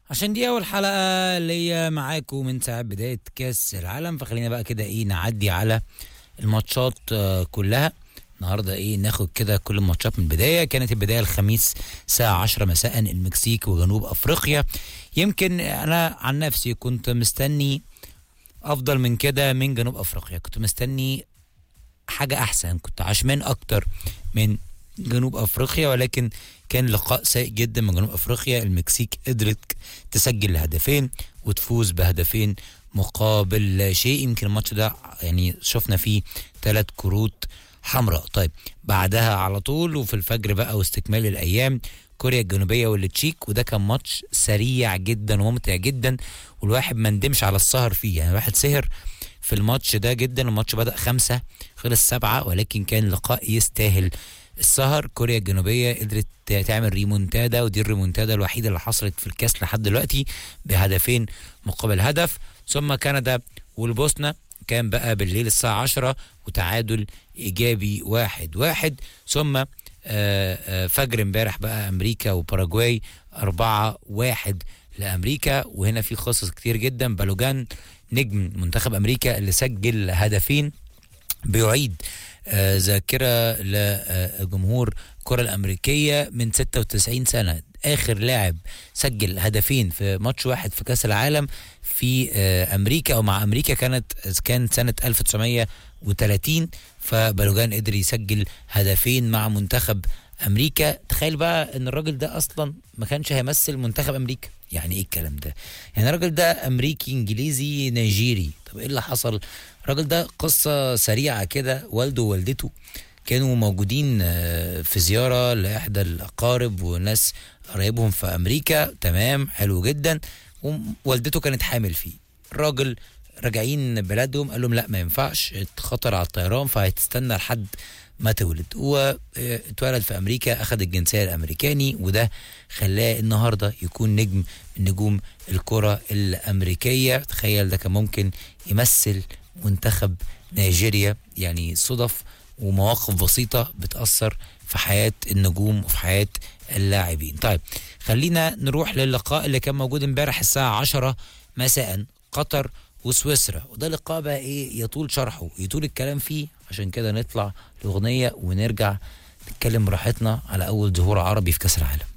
عشان دي اول حلقه ليا معاكم من ساعه بدايه كاس العالم فخلينا بقى كده ايه نعدي على الماتشات آه، كلها النهارده ايه ناخد كده كل الماتشات من البدايه كانت البدايه الخميس الساعه 10 مساء المكسيك وجنوب افريقيا يمكن انا عن نفسي كنت مستني افضل من كده من جنوب افريقيا كنت مستني حاجه احسن كنت عشمان اكتر من جنوب افريقيا ولكن كان لقاء سيء جدا من جنوب افريقيا المكسيك قدرت تسجل هدفين وتفوز بهدفين مقابل لا شيء يمكن الماتش ده يعني شفنا فيه ثلاث كروت حمراء طيب بعدها على طول وفي الفجر بقى واستكمال الايام كوريا الجنوبيه والتشيك وده كان ماتش سريع جدا وممتع جدا والواحد ما ندمش على السهر فيه يعني الواحد سهر في الماتش ده جدا الماتش بدأ خمسة خلص سبعة ولكن كان لقاء يستاهل السهر كوريا الجنوبية قدرت تعمل ريمونتادا ودي الريمونتادا الوحيدة اللي حصلت في الكاس لحد دلوقتي بهدفين مقابل هدف ثم كندا والبوسنة كان بقى بالليل الساعة 10 وتعادل إيجابي واحد واحد ثم آه، آه، فجر امبارح بقى أمريكا وباراجواي أربعة واحد لأمريكا وهنا في قصص كتير جدا بالوجان نجم منتخب أمريكا اللي سجل هدفين بيعيد آه، ذاكرة لجمهور الكرة الأمريكية من 96 سنة آخر لاعب سجل هدفين في ماتش واحد في كأس العالم في آه، أمريكا أو مع أمريكا كانت كان سنة 1930 فبالوجان قدر يسجل هدفين مع منتخب أمريكا تخيل بقى إن الراجل ده أصلا ما كانش هيمثل منتخب أمريكا يعني إيه الكلام ده يعني الراجل ده أمريكي إنجليزي نيجيري طب إيه اللي حصل الراجل ده قصة سريعة كده والده ووالدته كانوا موجودين آه، في زيارة لإحدى الأقارب وناس قرايبهم في أمريكا تمام حلو جدا ووالدته كانت حامل فيه الراجل راجعين بلادهم قال لهم لا ما ينفعش اتخطر على الطيران فهتستنى لحد ما تولد هو آه، اتولد في امريكا اخذ الجنسيه الامريكاني وده خلاه النهارده يكون نجم من نجوم الكره الامريكيه تخيل ده كان ممكن يمثل منتخب نيجيريا يعني صدف ومواقف بسيطة بتأثر في حياة النجوم وفي حياة اللاعبين طيب خلينا نروح للقاء اللي كان موجود امبارح الساعة 10 مساء قطر وسويسرا وده لقاء بقى ايه يطول شرحه يطول الكلام فيه عشان كده نطلع لأغنية ونرجع نتكلم براحتنا على أول ظهور عربي في كأس العالم